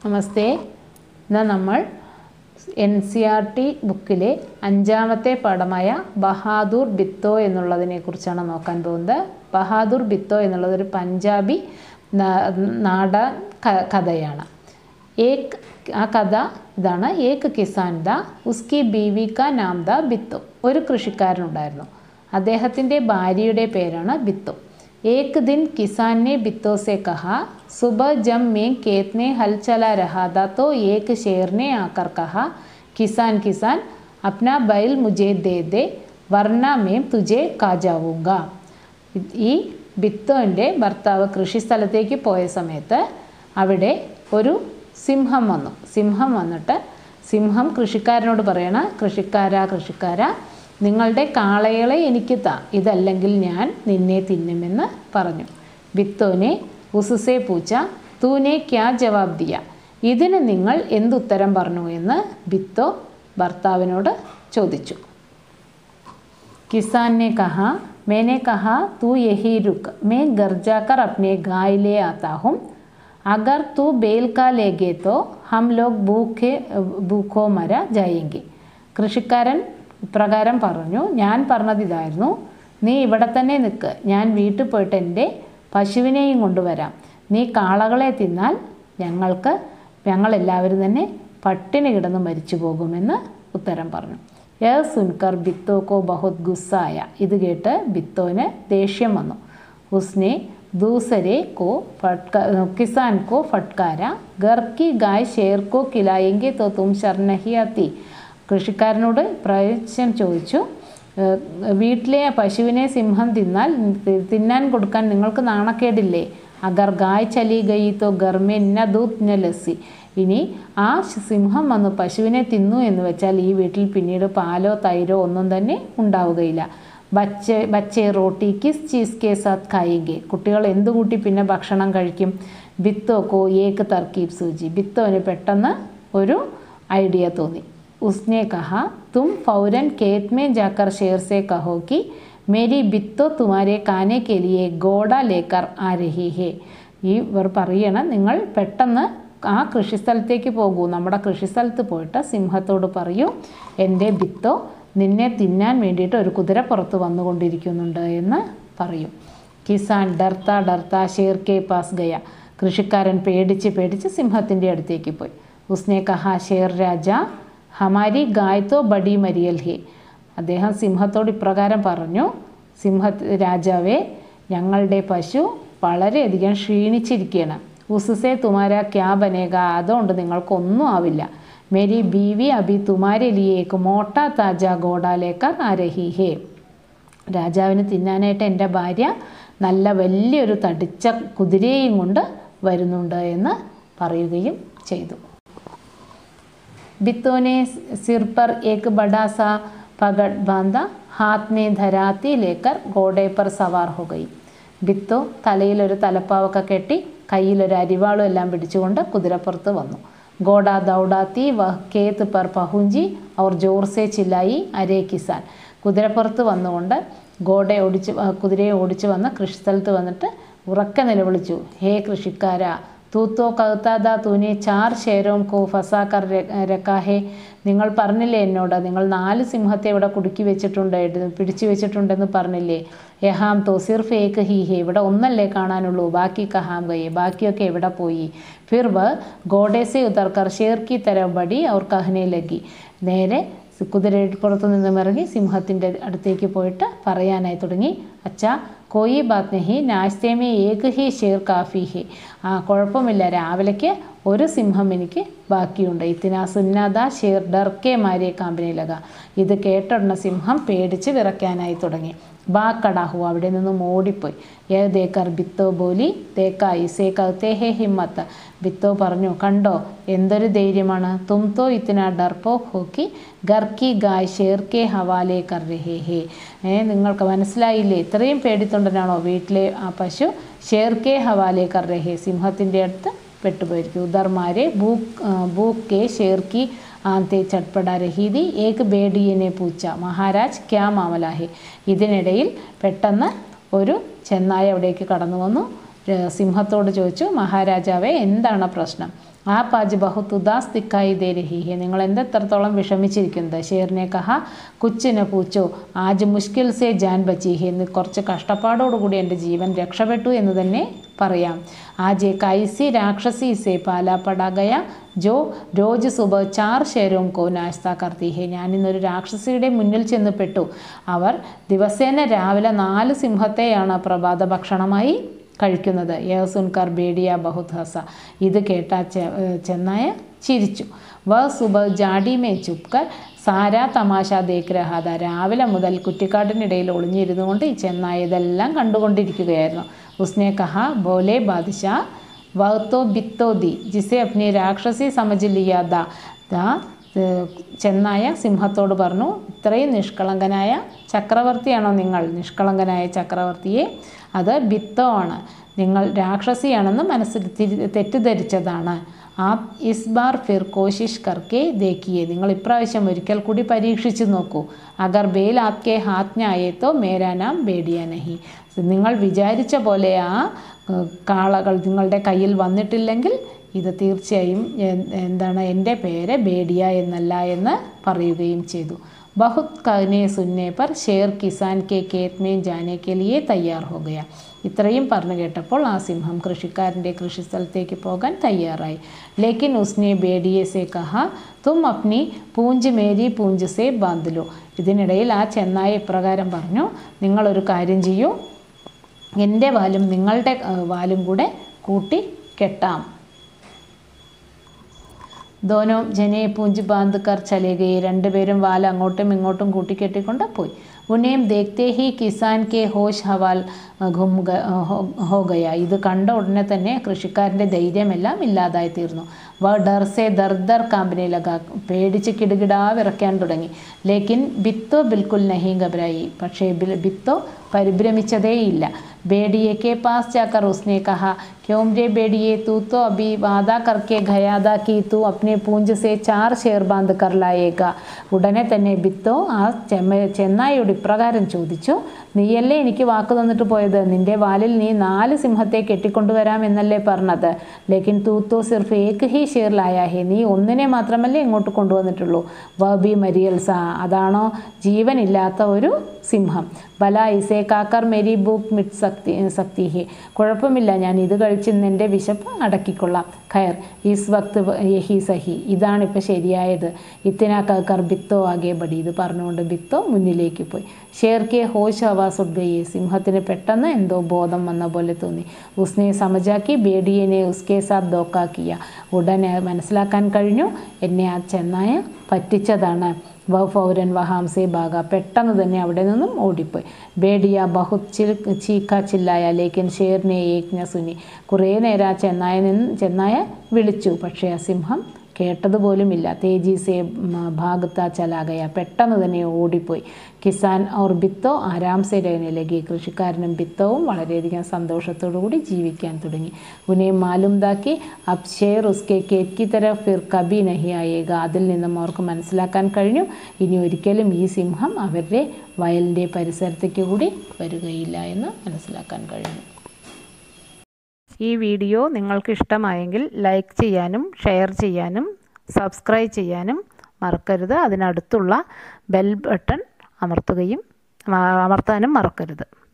നമസ്തേ ഇന്ന് നമ്മൾ N C R T ബുക്കിലെ അഞ്ചാമത്തെ പാഠമായ ബഹാദൂർ ബിത്തോ എന്നുള്ളതിനെ കുറിച്ചാണ് നോക്കാൻ പോകുന്നത് ബഹാദൂർ ബിത്തോ എന്നുള്ളത് ഒരു പഞ്ചാബി നാ- നാട ക- കഥയാണ് ഏക് ആ കഥ ഇതാണ് ഏക് കിസാൻ ദ ഉസ്കി ബീവി കാ നാം ദ ബിത്തു ഒരു കൃഷിക്കാരനുണ്ടായിരുന്നു അദ്ദേഹത്തിൻ്റെ ഭാര്യയുടെ പേരാണ് ബിത്തു एक दिन किसान ने बित्तो से कहा सुबह जब मैं खेत में हल चला रहा था तो एक शेर ने आकर कहा किसान किसान अपना बैल मुझे दे दे वरना मैं तुझे खा जाऊंगा ഈ ബിത്തോൻ്റെ ഭർത്താവ് കൃഷിസ്ഥലത്തേക്ക് പോയ സമയത്ത് അവിടെ ഒരു സിംഹം വന്നു സിംഹം വന്നിട്ട് സിംഹം കൃഷിക്കാരനോട് പറയണ കൃഷിക്കാരാ കൃഷിക്കാരാ നിങ്ങളുടെ കാളകളെ എനിക്ക് താ ഇതല്ലെങ്കിൽ ഞാൻ നിന്നെ തിന്നുമെന്ന് പറഞ്ഞു ബിത്തോനെ ഉസുസെ പൂച്ച തൂനെ ക്യാ ജവാബ് ദിയ ഇതിന് നിങ്ങൾ എന്തുത്തരം പറഞ്ഞു എന്ന് ബിത്തോ ഭർത്താവിനോട് ചോദിച്ചു किसान ने कहा मैंने कहा तू यही रुक मैं घर जाकर अपने गाय ले आता हूँ अगर तू बेल का लेगे तो हम लोग भूखे भूखो മര जाएंगे കൃഷിക്കാരൻ ഇപ്രകാരം പറഞ്ഞു ഞാൻ പറഞ്ഞത് ഇതായിരുന്നു നീ ഇവിടെ തന്നെ നിൽക്ക് ഞാൻ വീട്ടിൽ പോയിട്ട് എൻ്റെ പശുവിനെയും കൊണ്ടുവരാം നീ കാളകളെ തിന്നാൽ ഞങ്ങൾക്ക് ഞങ്ങളെല്ലാവരും തന്നെ പട്ടിണി കിടന്ന് മരിച്ചു പോകുമെന്ന് ഉത്തരം പറഞ്ഞു യേ സുൻകർ ബിത്തോ കോ ബഹുത് ഗുസ്സായ ഇത് കേട്ട് ബിത്തോന് ദേഷ്യം വന്നു ഉസ്നെ दूसरे को फटका किसान को फटकारा घर की गाय शेर को खिलाएंगे तो तुम शर नहीं आती കൃഷിക്കാരനോട് പ്രാവശ്യം ചോദിച്ചു "ഏഹ്, വീട്ടിലെ പശുവിനെ സിംഹം തിന്നാൽ തി- തിന്നാൻ കൊടുക്കാൻ നിങ്ങൾക്ക് നാണക്കേടില്ലേ അഗർ ഗായ് ചലി ഗയി തോ ഗർമേ ന ദൂത് ന ലസ്സി ഇനി ആ ശ- സിംഹം വന്ന് പശുവിനെ തിന്നു എന്ന് വെച്ചാൽ ഈ വീട്ടിൽ പിന്നീട് പാലോ തൈരോ ഒന്നും തന്നെ ഉണ്ടാവുകയില്ല ബച്ച ബച്ചെ റോട്ടി കിസ് ചീസ് കെ സാത്ത് ഖായെങ്കിൽ കുട്ടികൾ എന്ത് കൂട്ടി പിന്നെ ഭക്ഷണം കഴിക്കും ബിത്തോ കോ ഏക്ക് തർക്കീബ് സൂചി ബിത്തോന് പെട്ടെന്ന് ഒരു ഐഡിയ തോന്നി उसने कहा तुम फौरन खेत में जाकर शेर से कहो कि मेरी बित्तो तुम्हारे खाने के लिए ഗോഡ ലേക്കർ ആ രഹി ഹേ ഈ ഇവർ പറയണം നിങ്ങൾ പെട്ടെന്ന് ആ കൃഷിസ്ഥലത്തേക്ക് പോകൂ നമ്മുടെ കൃഷിസ്ഥലത്ത് പോയിട്ട് സിംഹത്തോട് പറയൂ എൻ്റെ ബിത്തോ നിന്നെ തിന്നാൻ വേണ്ടിയിട്ട് ഒരു കുതിര പുറത്ത് വന്നുകൊണ്ടിരിക്കുന്നുണ്ട് എന്ന് പറയും കിസാൻ ഡർത്ത ഡർത്ത ഷേർ കെ പാസ് ഗയ കൃഷിക്കാരൻ പേടിച്ച് പേടിച്ച് സിംഹത്തിൻ്റെ അടുത്തേക്ക് പോയി ഉസ്നെ കഹാ ഷേർ രാജ ഹമാരി ഗായ് തോ ബഡി മരിയൽ ഹേ അദ്ദേഹം സിംഹത്തോട് ഇപ്രകാരം പറഞ്ഞു സിംഹ രാജാവേ ഞങ്ങളുടെ പശു വളരെയധികം ക്ഷീണിച്ചിരിക്കുകയാണ് ഉസുസെ തുമാര ക്യാ ബനേക അതുകൊണ്ട് നിങ്ങൾക്കൊന്നും ആവില്ല മേരി ബീവി അഭി തുമാരെ ലിയേക്ക് മോട്ട താജ ഗോഡാലേക്കർ ആരഹി ഹേ രാജാവിന് തിന്നാനായിട്ട് എൻ്റെ ഭാര്യ നല്ല വലിയൊരു തടിച്ച കുതിരയെയും കൊണ്ട് വരുന്നുണ്ട് എന്ന് പറയുകയും ചെയ്തു बित्तो ने सिर पर एक बड़ा सा पगड़ बांधा हाथ में धराती लेकर घोड़े पर सवार हो गई ബിത്തോ തലയിലൊരു തലപ്പാവൊക്കെ കെട്ടി കയ്യിലൊരു അരിവാളും എല്ലാം പിടിച്ചുകൊണ്ട് കുതിരപ്പുറത്ത് വന്നു ഗോഡ ദൗഡാത്തി വഹ് കേത്ത് പർ പഹുഞ്ചി അവർ ജോർസെ ചില്ലായി അരേ കിസാൻ കുതിരപ്പുറത്ത് വന്നുകൊണ്ട് ഗോഡ ഓടിച്ച് ആ, കുതിരയെ ഓടിച്ച് വന്ന് കൃഷിസ്ഥലത്ത് വന്നിട്ട് ഉറക്കെ നിലവിളിച്ചു ഹേ കൃഷിക്കാരാ തൂത്തോ കൗത്താദ തൂനെ ചാർ ഷേരോം കോ ഫസാക്കർ രക്കാഹേ നിങ്ങൾ പറഞ്ഞില്ലേ എന്നോട് നിങ്ങൾ നാല് സിംഹത്തെ ഇവിടെ കുടുക്കി വെച്ചിട്ടുണ്ട് എടു- പിടിച്ചു വെച്ചിട്ടുണ്ടെന്ന് പറഞ്ഞില്ലേ യഹാം തോ സിർഫ് ഏക്ക് ഹി ഹേ ഇവിടെ ഒന്നല്ലേ കാണാനുള്ളൂ ബാക്കി കഹാം ഗയെ ബാക്കിയൊക്കെ എവിടെ പോയി ഫിർ വ ഗോഡേസെ ഉതർക്കർ ഷേർ കി തരം ബടി അവർ കഹനെ ലഗി നേരെ കുതിരപ്പുറത്ത് നിന്നും ഇറങ്ങി സിംഹത്തിൻ്റെ അടുത്തേക്ക് പോയിട്ട് പറയാനായി തുടങ്ങി അച്ഛാ കോയി ബാത് നഹി നാസ്തേമേ ഏക് ഹി ഷേർ കാഫി ഹി ആ കുഴപ്പമില്ല രാവിലേക്ക് ഒരു സിംഹം എനിക്ക് ബാക്കിയുണ്ട് ഇത്തിനാ സുന്നാദ ഷേർ ഡർക്കെ മാരെ കാമ്പിനിലക ഇത് കേട്ടുടന സിംഹം പേടിച്ച് വിറയ്ക്കാനായി തുടങ്ങി ബാ കടാഹു അവിടെ നിന്നും ഓടിപ്പോയി ഏ ദേക്കർ ബിത്തോ ബോലി തേക്ക ഇസേ കൗത്തേ ഹേ ഹിമ്മത്ത് ബിത്തോ പറഞ്ഞു കണ്ടോ എന്തൊരു ധൈര്യമാണ് തും തോ ഇത്തിന ഡർപ്പോ ഹോക്കി ഗർക്കി ഗായ് ഷേർ കെ ഹവാലേ കർ രഹേ ഹേ ഏ നിങ്ങൾക്ക് മനസ്സിലായില്ലേ ഇത്രയും പേടിത്തൊണ്ടനാണോ വീട്ടിലെ ആ പശു ഷേർ കെ ഹവാലേ കർ രഹേ സിംഹത്തിൻ്റെ അടുത്ത് പെട്ടുപോയിരിക്കും ഉദർമാരെ ഭൂക്ക് ഭൂക്ക് കെ ഷേർ കി ആന്തെ ചട്പട രഹീതി ഏക് ബേഡിയനെ പൂച്ച മഹാരാജ് ക്യാ മാമലാഹെ ഇതിനിടയിൽ പെട്ടെന്ന് ഒരു ചെന്നായ അവിടേക്ക് കടന്നു വന്നു ഏഹ് സിംഹത്തോട് ചോദിച്ചു മഹാരാജാവേ എന്താണ് പ്രശ്നം ആപ് ആജ് ബഹുത് ഉദാസ് ദിക്കായി ദേ രഹി ഹെ നിങ്ങൾ എന്തെത്രത്തോളം വിഷമിച്ചിരിക്കുന്നത് ഷേറിനെ കഹ കുച്ചിന് പൂച്ചോ ആജ് മുഷ്കിൽ സേ ജാൻ ബച്ചി ഹെ എന്ന് കുറച്ച് കഷ്ടപ്പാടോടുകൂടി എൻ്റെ ജീവൻ രക്ഷപ്പെട്ടു എന്ന് തന്നെ പറയാം ആജ് एक ऐसी രാക്ഷസി സേ പാലാ പടാ ഗയ ജോ രോജ് സുബ ചാർ ഷേരോം കോ നാശ്ത കർത്തി ഹെ ഞാനിന്നൊരു രാക്ഷസിയുടെ മുന്നിൽ ചെന്ന് പെട്ടു അവർ ദിവസേന രാവിലെ നാല് സിംഹത്തെയാണ് പ്രഭാത ഭക്ഷണമായി കഴിക്കുന്നത് യഹ സുൻകർ ബേഡിയ ബഹുത് ഹസ ഇത് കേട്ട ചെ- ഏഹ് ചെന്നായ ചിരിച്ചു വ സുബ ജാഡി മേ ചുപ്കർ സാരാ തമാശ ദേഖ് രഹാദ രാവിലെ മുതൽ കുറ്റിക്കാട്ടിനിടയിൽ ഒളിഞ്ഞിരുന്നു കൊണ്ട് ഈ ചെന്നായ ഇതെല്ലാം കണ്ടുകൊണ്ടിരിക്കുകയായിരുന്നു ഉസ്നെ കഹ ബോലെ ബാദ്ഷാ വഹ്തോ ബിത്തോ ദി ജിസെ അപ്നി രാക്ഷസി സമജ് ലിയാ ദാ ദാ ഏഹ് ചെന്നായ സിംഹത്തോട് പറഞ്ഞു ഇത്രയും നിഷ്കളങ്കനായ ചക്രവർത്തിയാണോ നിങ്ങൾ നിഷ്കളങ്കനായ ചക്രവർത്തിയെ അത് ബിത്തോ ആണ് നിങ്ങൾ രാക്ഷസിയാണെന്ന് മനസ്സിൽ തിരി തെറ്റിദ്ധരിച്ചതാണ് ആ ഇസ് ബാർ ഫിർ കോശിഷ് കർക്കെ ദേക്കിയെ നിങ്ങൾ ഇപ്രാവശ്യം ഒരിക്കൽ കൂടി പരീക്ഷിച്ചു നോക്കൂ അഗർ ബേൽ ആപ്കെ ഹാത്ഞായേത്തോ മേരാ നാം ബേഡിയ നഹി നിങ്ങൾ വിചാരിച്ച പോലെ ആ ഏഹ്, കാളകൾ നിങ്ങളുടെ കയ്യിൽ വന്നിട്ടില്ലെങ്കിൽ ഇത് തീർച്ചയായും എ- എന്താണ് എൻ്റെ പേര് ബേഡിയ എന്നല്ല എന്ന് പറയുകയും ചെയ്തു ബഹുത് കനെ സുന്നെ പർ ഷേർ കിസാൻ കെ കേത് മേ ജാനെ കെ ലിയെ തയ്യാർ ഹോ ഗയ ഇത്രയും പറഞ്ഞു കേട്ടപ്പോൾ ആ സിംഹം കൃഷിക്കാരൻ്റെ കൃഷിസ്ഥലത്തേക്ക് പോകാൻ തയ്യാറായി ലേക്കിൻ ഉസ്നെ ബേഡിയെ സെ കഹ തും അപ്നി പൂഞ്ച് മേരി പൂഞ്ച് സെ ബാന്തിലോ ഇതിനിടയിൽ ആ ചെന്നായ ഇപ്രകാരം പറഞ്ഞു നിങ്ങളൊരു കാര്യം ചെയ്യൂ എൻ്റെ വാലും നിങ്ങളുടെ ഏഹ്, വാലും കൂടെ കൂട്ടി കെട്ടാം ദോനോ ജനെ പൂഞ്ച് ബാന്ത് കർ ചലേ ഗയെ രണ്ടുപേരും വാൽ അങ്ങോട്ടും ഇങ്ങോട്ടും കൂട്ടിക്കെട്ടിക്കൊണ്ട് പോയി ഉന്നയം ദേഖ്തേ ഹി കിസാൻ കെ ഹോഷ് ഹവാൽ ഘും ഗ- ഹോ- ഹോ ഗയ ഇത് കണ്ട ഉടനെ തന്നെ കൃഷിക്കാരൻ്റെ ധൈര്യമെല്ലാം ഇല്ലാതായി തീർന്നു വ ഡർ സെ ദർ ദർ കാമ്പിനെ ലഗ പേടിച്ച് കിടുകിടാ വിറയ്ക്കാൻ തുടങ്ങി ലേക്കിൻ ബിത്തോ ബിൽക്കുൽ നഹി ഘബരായി പക്ഷേ ബിൽ- ബിത്തോ പരിഭ്രമിച്ചതേയില്ല बेड़िए के पास जाकर उसने कहा क्यों रे बेड़िए तू तो अभी वादा करके गया था कि तू अपने पूंज से चार शेर बांध कर लाएगा ഉടനെ തന്നെ ബിത്തോ ആ ചെമ്മ ചെന്നായിയോട് ഇപ്രകാരം ചോദിച്ചു നീയല്ലേ എനിക്ക് വാക്ക് തന്നിട്ട് പോയത് നിന്റെ വാലിൽ നീ നാല് സിംഹത്തെ കെട്ടിക്കൊണ്ടുവരാം എന്നല്ലേ പറഞ്ഞത് ലേക്കിൻ തൂ തോ സിർഫ് ഏക്ക് ഹി ഷേർ ലായാ ഹേ നീ ഒന്നിനെ മാത്രമല്ലേ ഇങ്ങോട്ട് കൊണ്ടുവന്നിട്ടുള്ളൂ വബി മരിയൽസ അതാണോ ജീവനില്ലാത്ത ഒരു സിംഹം ബല ഇസേ കാക്കർ മെരി ബുക്ക് മിറ്റ് സക്തി സക്തി ഹേ കുഴപ്പമില്ല ഞാൻ ഇത് കഴിച്ച് ഇന്ന് എൻ്റെ വിശപ്പ് അടക്കിക്കൊള്ളാം ഖയർ ഈസ് വക്ത് യഹി സഹി ഇതാണിപ്പോൾ ശരിയായത് ഇത്തിന കർ ബിത്തോ ആകെ ബടി ഇത് പറഞ്ഞുകൊണ്ട് ബിത്തോ മുന്നിലേക്ക് പോയി ഷേർ കെ ഹോഷ് ആവാസ് ഉദ്ഗയെ സിംഹത്തിന് പെട്ടെന്ന് എന്തോ ബോധം വന്ന പോലെ തോന്നി ഉസ്നെ സമജാക്കി ബേഡിയനെ ഉസ്കെ സാത്ത് ദോക്കാക്കിയ ഉടനെ മനസ്സിലാക്കാൻ കഴിഞ്ഞു എന്നെ ആ ചെന്നായ പറ്റിച്ചതാണ് വ ഫൗരൻ വഹാംസെ ബാഗ പെട്ടെന്ന് തന്നെ അവിടെ നിന്നും ഓടിപ്പോയി ബേഡിയ ബഹുത് ചിൽ ചീക്ക ചില്ലായ ലേക്കിൻ ഷേറിനെ ഏജ്ഞ സുനി കുറേ നേരം ആ ചെന്നായ നിന്ന് ചെന്നായ വിളിച്ചു പക്ഷേ ആ സിംഹം കേട്ടതുപോലുമില്ല തേജി സേ ഭാഗത്ത ചലാകയ പെട്ടെന്ന് തന്നെ ഓടിപ്പോയി കിസാൻ ഔർ ബിത്തോ ആരാം സെ രഹനയിലേക്ക് കൃഷിക്കാരനും ബിത്തവും വളരെയധികം സന്തോഷത്തോടു കൂടി ജീവിക്കാൻ തുടങ്ങി ഉനെ മാലുംതാക്കി അബ് ഷേർ ഉസ്കെ കേറ്റ് തര ഫിർ കബി നഹി ആയേക അതിൽ നിന്നും അവർക്ക് മനസ്സിലാക്കാൻ കഴിഞ്ഞു ഇനി ഒരിക്കലും ഈ സിംഹം അവരുടെ വയലിൻ്റെ പരിസരത്തേക്ക് കൂടി വരികയില്ല എന്ന് മനസ്സിലാക്കാൻ കഴിഞ്ഞു ഈ വീഡിയോ നിങ്ങൾക്ക് ഇഷ്ടമായെങ്കിൽ ലൈക്ക് ചെയ്യാനും ഷെയർ ചെയ്യാനും സബ്സ്ക്രൈബ് ചെയ്യാനും മറക്കരുത് അതിനടുത്തുള്ള ബെൽ ബട്ടൺ അമർത്തുകയും അമർത്താനും മറക്കരുത്